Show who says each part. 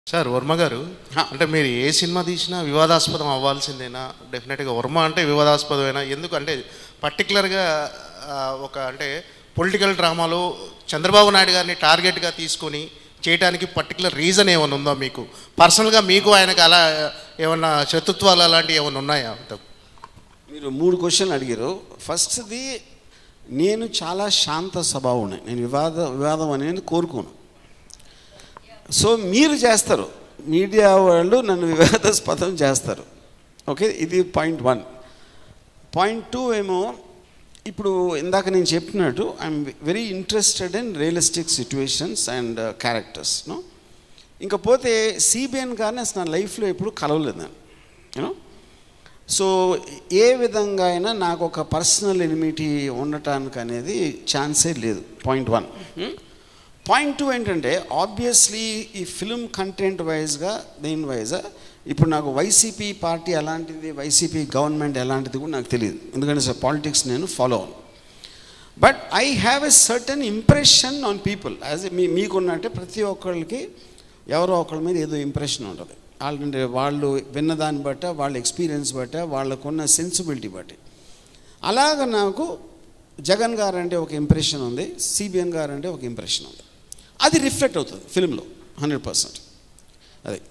Speaker 1: Sir Varma గారు
Speaker 2: హా.
Speaker 1: అంటే మీరు ఏ సినిమా తీసినా వివాదాస్పదం అవ్వాల్సిందేనా డెఫినెట్గా వర్మ అంటే వివాదాస్పదమేనా ఎందుకు అంటే పర్టికులర్గా ఒక అంటే పొలిటికల్ డ్రామాలో చంద్రబాబు నాయుడు గారిని టార్గెట్గా తీసుకొని చేయడానికి పర్టికులర్ రీజన్ ఏమైనా ఉందా మీకు పర్సనల్గా మీకు ఆయనకు అలా ఏమన్నా శత్రుత్వాలు అలాంటివి ఏమైనా ఉన్నాయా
Speaker 2: మీరు మూడు క్వశ్చన్లు అడిగారు ఫస్ట్ది నేను చాలా శాంత స్వభావం నేను వివాద వివాదం అనేది కోరుకోను సో మీరు చేస్తారు మీడియా వాళ్ళు నన్ను వివాదాస్పదం చేస్తారు ఓకే ఇది పాయింట్ వన్ పాయింట్ టూ ఏమో ఇప్పుడు ఇందాక నేను చెప్పినట్టు I'm very interested in realistic situations and characters no ఇంకా పోతే సిబిఎన్ గారిని అసలు నా లైఫ్లో ఎప్పుడు కలవలేదు నేను యూనో సో ఏ విధంగా అయినా నాకు ఒక పర్సనల్ ఎనిమిటీ ఉండటానికి అనేది ఛాన్సే లేదు పాయింట్ వన్ పాయింట్ టూ ఏంటంటే ఆబ్వియస్లీ ఈ ఫిల్మ్ కంటెంట్ వైజ్గా దేని వైజ్గా ఇప్పుడు నాకు వైసీపీ పార్టీ ఎలాంటిది వైసీపీ గవర్నమెంట్ ఎలాంటిది కూడా నాకు తెలియదు ఎందుకంటే సార్ పాలిటిక్స్ నేను ఫాలో అవ్వను but I have a certain impression on people as మీ మీకున్నట్టే ప్రతి ఒక్కళ్ళకి ఎవరో ఒకళ్ళ మీద ఏదో ఇంప్రెషన్ ఉంటుంది వాళ్ళంటే వాళ్ళు విన్నదాన్ని బట్ట వాళ్ళ ఎక్స్పీరియన్స్ బట్ట వాళ్ళకున్న సెన్సిబిలిటీ బట్టి అలాగ నాకు జగన్ గారు అంటే ఒక ఇంప్రెషన్ ఉంది సిబిఎన్ గారు అంటే ఒక ఇంప్రెషన్ ఉంది అది రిఫ్లెక్ట్ అవుతుంది ఫిల్మ్లో హండ్రెడ్ పర్సెంట్ అది